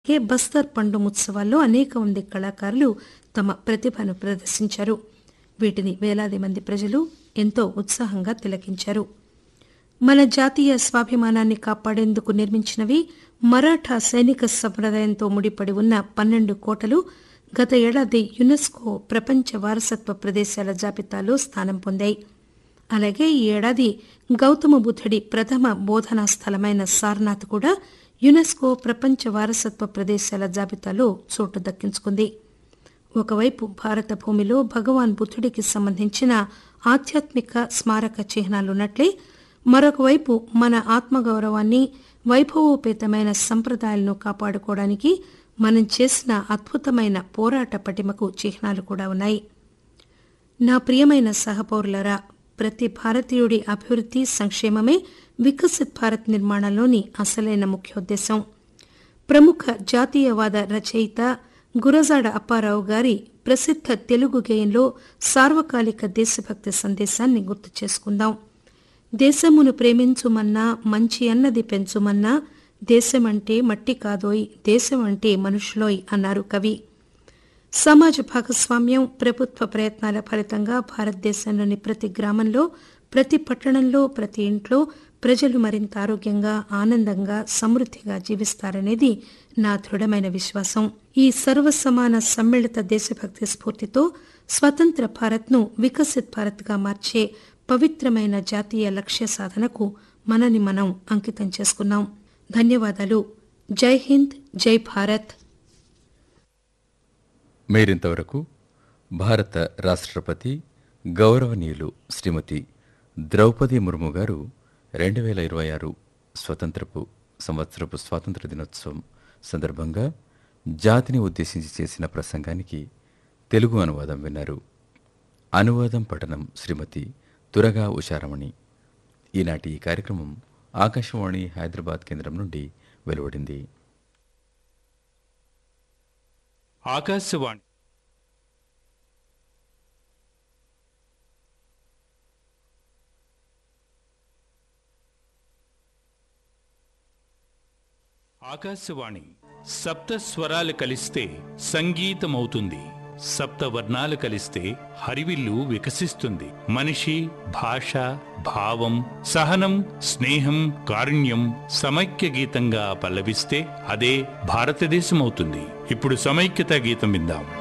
కే బస్తర్ పండు ఉత్సవాల్లో అనేక మంది కళాకారులు తమ ప్రతిభను ప్రదర్శించారు వీటిని వేలాది మంది ప్రజలు ఎంతో ఉత్సాహంగా తిలకించారు మన జాతీయ స్వాభిమానాన్ని కాపాడేందుకు నిర్మించినవి మరాఠా సైనిక సంప్రదాయంతో ముడిపడి ఉన్న పన్నెండు కోటలు గత ఏడాది యునెస్కో ప్రపంచ వారసత్వ ప్రదేశాల జాబితాలో స్థానం పొందాయి అలాగే ఈ ఏడాది గౌతమ బుద్ధుడి ప్రథమ బోధనా స్థలమైన సార్నాథ్ కూడా యునెస్కో ప్రపంచ వారసత్వ ప్రదేశాల జాబితాలో చోటు దక్కించుకుంది ఒకవైపు భారత భూమిలో భగవాన్ బుద్ధుడికి సంబంధించిన ఆధ్యాత్మిక స్మారక చిహ్నాలున్నట్లే మరొకవైపు మన ఆత్మగౌరవాన్ని వైభవోపేతమైన సంప్రదాయాలను కాపాడుకోవడానికి మనం చేసిన అద్భుతమైన పోరాట పటిమకు చిహ్నాలు కూడా ఉన్నాయి నా ప్రియమైన సహపౌరులరా ప్రతి భారతీయుడి అభివృద్ధి సంక్షేమమే వికసిత్ భారత్ నిర్మాణంలోని అసలైన ముఖ్యోద్దేశం ప్రముఖ జాతీయవాద రచయిత గురజాడ అప్పారావు గారి ప్రసిద్ధ తెలుగు గేయంలో సార్వకాలిక దేశభక్తి సందేశాన్ని గుర్తు చేసుకుందాం దేశమును ప్రేమించుమన్నా మంచి అన్నది పెంచుమన్నా దేశమంటే మట్టి కాదోయ్ దేశం అంటే మనుషులోయ్ అన్నారు కవి సమాజ భాగస్వామ్యం ప్రభుత్వ ప్రయత్నాల ఫలితంగా భారతదేశంలోని ప్రతి గ్రామంలో ప్రతి పట్టణంలో ప్రతి ఇంట్లో ప్రజలు మరింత ఆరోగ్యంగా ఆనందంగా సమృద్దిగా జీవిస్తారనేది నా దృఢమైన విశ్వాసం ఈ సర్వసమాన సమ్మిళిత దేశభక్తి స్ఫూర్తితో స్వతంత్ర భారత్ను వికసిత్ భారత్గా మార్చే పవిత్రమైన జాతీయ లక్ష్య సాధనకు మనని మనం అంకితం చేసుకున్నాం ధన్యవాదాలు జై హింద్ జై భారత్ మీరింతవరకు భారత రాష్ట్రపతి గౌరవనీయులు శ్రీమతి ద్రౌపది ముర్ము గారు రెండు వేల ఇరవై ఆరు స్వతంత్రపు సంవత్సరపు స్వాతంత్ర దినోత్సవం సందర్భంగా జాతిని ఉద్దేశించి చేసిన ప్రసంగానికి తెలుగు అనువాదం విన్నారు అనువాదం పఠనం శ్రీమతి తురగా ఉషారమణి ఈనాటి ఈ కార్యక్రమం ఆకాశవాణి హైదరాబాద్ కేంద్రం నుండి వెలువడింది ఆకాశవాణి ఆకాశవాణి సప్త స్వరాలు కలిస్తే సంగీతమవుతుంది సప్త వర్ణాలు కలిస్తే హరివిల్లు వికసిస్తుంది మనిషి భాష భావం సహనం స్నేహం కారుణ్యం సమైక్య గీతంగా పల్లవిస్తే అదే భారతదేశం అవుతుంది ఇప్పుడు సమైక్యత గీతం విందాం